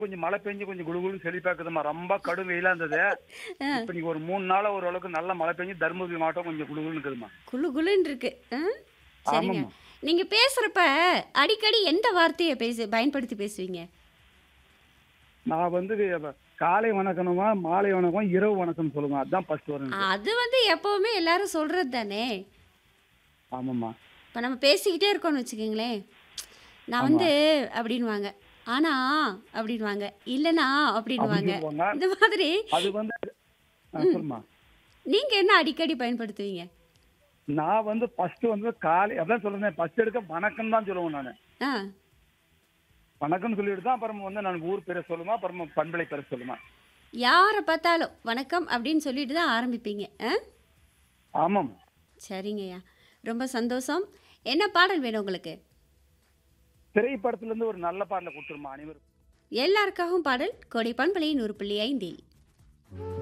கொஞ்சம் மழை பெஞ்சு கொஞ்சம் குளுகுளு செழிப்பாக்குதுமா ரொம்ப கடும் வெயிலா இருந்தது ஆ. இப்ப நீங்க ஒரு மூணு நாளா ஓரளவுக்கு நல்ல மழை பெஞ்சு தருமபுரி மாவட்டம் கொஞ்சம் குளுகுளுன்னு இருக்குதுமா குளு குளுன்னு இருக்கு ஆ? சரிங்க ஆமாம்மா. நீங்க பேசுறப்ப அடிக்கடி எந்த வார்த்தையை பேசு பயன்படுத்தி பேசுவீங்க நான் வந்து அப்ப காலை வணக்கணுமா மாலை வணக்கம் இரவு வணக்கம் சொல்லுவேன் அதுதான் ஃபர்ஸ்ட் வரும் எனக்கு. அது வந்து எப்பவுமே எல்லாரும் சொல்றது தானே ஆமாம்மா இப்போ நம்ம பேசிக்கிட்டே இருக்கோம்னு வச்சுக்கோங்களேன் நான் வந்து அப்படின்வாங்க ஆனா அப்படின்வாங்க இல்லைனா அப்படின்வாங்க அப்படின்னு சொல்லுவாங்க. இந்த மாதிரி அது வந்து ஆ, சொல்லுமா நீங்க என்ன அடிக்கடி பயன்படுத்துவீங்க நான் வந்து ஃபர்ஸ்ட் வந்து காலை அதான் சொல்றேன் ஃபர்ஸ்ட் எடுக்க வணக்கம் தான் சொல்லுவேன் நான் ஆ வணக்கம் சொல்லிட்டு தான் அப்புறம் வந்து நான் ஊர் பேரை சொல்லுமா அப்புறம் பண்பலை பேரை சொல்லுமா யாரை பார்த்தாலும் வணக்கம் அப்படின்னு சொல்லிட்டு தான் ஆரம்பிப்பீங்க ஆ ஆமாம் சரிங்கய்யா ரொம்ப சந்தோஷம் என்ன பாடல் வேணும் உங்களுக்கு திரைப்படத்துல இருந்து ஒரு நல்ல பாடலை கொடுத்துருமா அனைவரும் எல்லாருக்காகவும் பாடல் கோடை பண்பலையின் ஒரு புள்ளி ஐந்தில்